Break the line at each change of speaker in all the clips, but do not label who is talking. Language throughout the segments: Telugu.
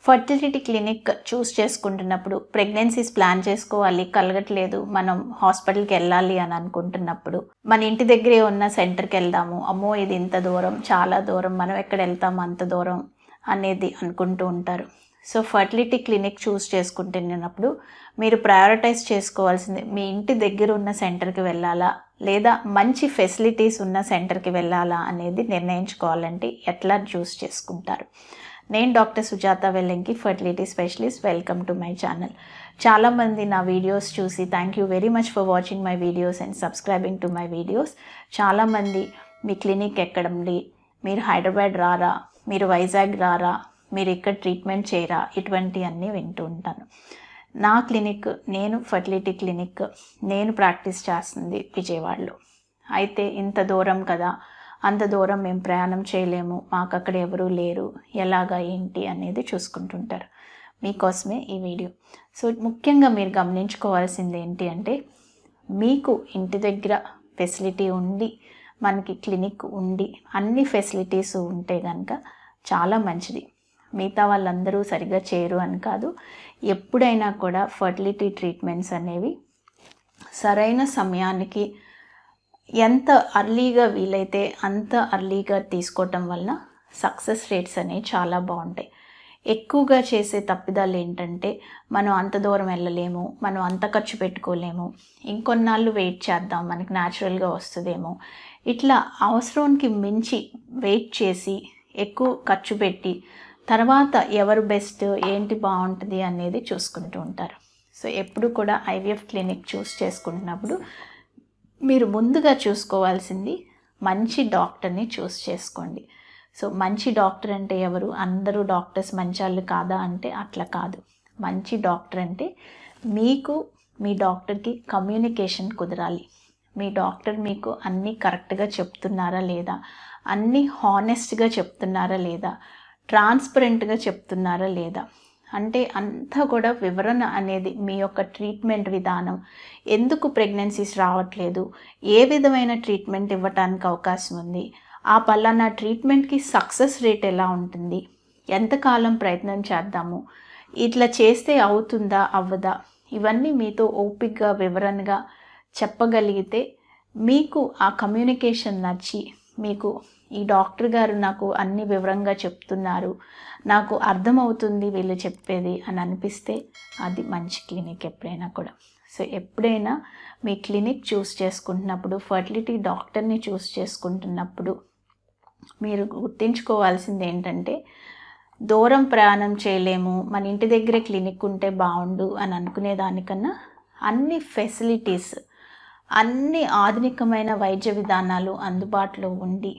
ఫర్టిలిటీ క్లినిక్ చూస్ చేసుకుంటున్నప్పుడు ప్రెగ్నెన్సీస్ ప్లాన్ చేసుకోవాలి కలగట్లేదు మనం హాస్పిటల్కి వెళ్ళాలి అని అనుకుంటున్నప్పుడు మన ఇంటి దగ్గరే ఉన్న సెంటర్కి వెళ్దాము అమ్మో ఇది ఇంత దూరం చాలా దూరం మనం ఎక్కడ వెళ్తాము అంత దూరం అనేది అనుకుంటూ ఉంటారు సో ఫర్టిలిటీ క్లినిక్ చూస్ చేసుకుంటున్నప్పుడు మీరు ప్రయారిటైజ్ చేసుకోవాల్సింది మీ ఇంటి దగ్గర ఉన్న సెంటర్కి వెళ్ళాలా లేదా మంచి ఫెసిలిటీస్ ఉన్న సెంటర్కి వెళ్ళాలా అనేది నిర్ణయించుకోవాలంటే ఎట్లా చూస్ చేసుకుంటారు నేను doctor Sujatha Vellanki fertility specialist welcome to my channel చాలామంది నా వీడియోస్ చూసి thank you very much for watching my videos and subscribing to my videos చాలామంది మీ క్లినిక్ ఎక్కడండి మీరు హైదరాబాద్ రారా మీరు వైజాగ్ రారా మీరు ఇక్కడ ట్రీట్మెంట్ చేయరా ఇటువంటి అన్నీ వింటూ ఉంటాను నా క్లినిక్ నేను ఫర్టిలిటీ క్లినిక్ నేను ప్రాక్టీస్ చేస్తుంది విజయవాడలో అయితే ఇంత దూరం కదా అంత దూరం మేము ప్రయాణం చేయలేము మాకు అక్కడ ఎవరూ లేరు ఎలాగా ఏంటి అనేది చూసుకుంటుంటారు మీకోసమే ఈ వీడియో సో ముఖ్యంగా మీరు గమనించుకోవాల్సింది ఏంటి అంటే మీకు ఇంటి దగ్గర ఫెసిలిటీ ఉండి మనకి క్లినిక్ ఉండి అన్ని ఫెసిలిటీస్ ఉంటే కనుక చాలా మంచిది మిగతా వాళ్ళందరూ సరిగ్గా చేయరు అని కాదు ఎప్పుడైనా కూడా ఫర్టిలిటీ ట్రీట్మెంట్స్ అనేవి సరైన సమయానికి ఎంత అర్లీగా వీలైతే అంత అర్లీగా తీసుకోవటం వలన సక్సెస్ రేట్స్ అనేవి చాలా బాగుంటాయి ఎక్కువగా చేసే తప్పిదాలు ఏంటంటే మనం అంత దూరం వెళ్ళలేము మనం అంత ఖర్చు పెట్టుకోలేము ఇంకొన్నాళ్ళు వెయిట్ చేద్దాం మనకి న్యాచురల్గా వస్తుందేమో ఇట్లా అవసరానికి మించి వెయిట్ చేసి ఎక్కువ ఖర్చు పెట్టి తర్వాత ఎవరు బెస్ట్ ఏంటి బాగుంటుంది అనేది చూసుకుంటూ ఉంటారు సో ఎప్పుడు కూడా ఐవీఎఫ్ క్లినిక్ చూస్ చేసుకుంటున్నప్పుడు మీరు ముందుగా చూసుకోవాల్సింది మంచి డాక్టర్ని చూస్ చేసుకోండి సో మంచి డాక్టర్ అంటే ఎవరు అందరూ డాక్టర్స్ మంచాళ్ళు కాదా అంటే అట్లా కాదు మంచి డాక్టర్ అంటే మీకు మీ డాక్టర్కి కమ్యూనికేషన్ కుదరాలి మీ డాక్టర్ మీకు అన్నీ కరెక్ట్గా చెప్తున్నారా లేదా అన్నీ హానెస్ట్గా చెప్తున్నారా లేదా ట్రాన్స్పరెంట్గా చెప్తున్నారా లేదా అంటే అంతా కూడా వివరణ అనేది మీ యొక్క ట్రీట్మెంట్ విధానం ఎందుకు ప్రెగ్నెన్సీస్ రావట్లేదు ఏ విధమైన ట్రీట్మెంట్ ఇవ్వటానికి అవకాశం ఉంది ఆ పలానా ట్రీట్మెంట్కి సక్సెస్ రేట్ ఎలా ఉంటుంది ఎంతకాలం ప్రయత్నం చేద్దాము ఇట్లా చేస్తే అవుతుందా అవ్వదా ఇవన్నీ మీతో ఓపిక్గా వివరణగా చెప్పగలిగితే మీకు ఆ కమ్యూనికేషన్ నచ్చి మీకు ఈ డాక్టర్ గారు నాకు అన్ని వివరంగా చెప్తున్నారు నాకు అర్థమవుతుంది వీళ్ళు చెప్పేది అని అనిపిస్తే అది మంచి క్లినిక్ ఎప్పుడైనా కూడా సో ఎప్పుడైనా మీ క్లినిక్ చూస్ చేసుకుంటున్నప్పుడు ఫర్టిలిటీ డాక్టర్ని చూస్ చేసుకుంటున్నప్పుడు మీరు గుర్తుంచుకోవాల్సింది ఏంటంటే దూరం ప్రయాణం చేయలేము మన ఇంటి దగ్గరే క్లినిక్ ఉంటే బాగుండు అని అనుకునే దానికన్నా అన్ని ఫెసిలిటీస్ అన్ని ఆధునికమైన వైద్య విధానాలు అందుబాటులో ఉండి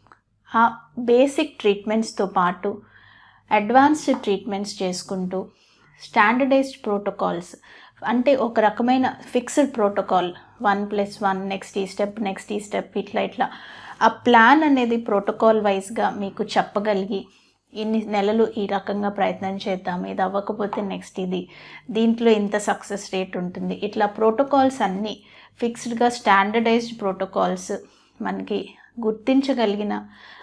ఆ బేసిక్ ట్రీట్మెంట్స్తో పాటు అడ్వాన్స్డ్ ట్రీట్మెంట్స్ చేసుకుంటూ స్టాండర్డైజ్డ్ ప్రోటోకాల్స్ అంటే ఒక రకమైన fixed protocol one plus one next ఈ స్టెప్ నెక్స్ట్ ఈ స్టెప్ ఇట్లా ఇట్లా ఆ ప్లాన్ అనేది ప్రోటోకాల్ వైజ్గా మీకు చెప్పగలిగి ఇన్ని నెలలు ఈ రకంగా ప్రయత్నం చేద్దాం ఇది అవ్వకపోతే నెక్స్ట్ ఇది దీంట్లో ఇంత సక్సెస్ రేట్ ఉంటుంది ఇట్లా ప్రోటోకాల్స్ అన్నీ ఫిక్స్డ్గా స్టాండర్డైజ్డ్ ప్రోటోకాల్స్ మనకి గుర్తించగలిగిన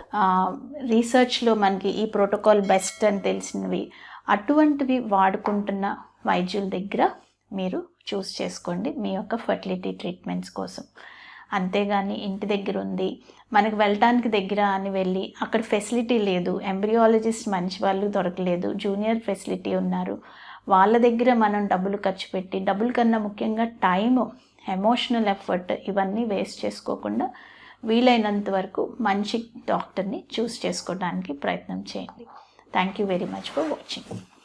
రీసెర్చ్లో మనకి ఈ ప్రోటోకాల్ బెస్ట్ అని తెలిసినవి అటువంటివి వాడుకుంటున్న వైద్యుల దగ్గర మీరు చూస్ చేసుకోండి మీ యొక్క ఫర్టిలిటీ ట్రీట్మెంట్స్ కోసం అంతేగాని ఇంటి దగ్గర ఉంది మనకు వెళ్ళటానికి దగ్గర అని వెళ్ళి అక్కడ ఫెసిలిటీ లేదు ఎంబ్రియాలజిస్ట్ మంచి వాళ్ళు దొరకలేదు జూనియర్ ఫెసిలిటీ ఉన్నారు వాళ్ళ దగ్గర మనం డబ్బులు ఖర్చు పెట్టి డబ్బుల కన్నా ముఖ్యంగా టైము ఎమోషనల్ ఎఫర్ట్ ఇవన్నీ వేస్ట్ చేసుకోకుండా వీలైనంత వరకు మంచి డాక్టర్ని చూస్ చేసుకోవడానికి ప్రయత్నం చేయండి thank you very much for watching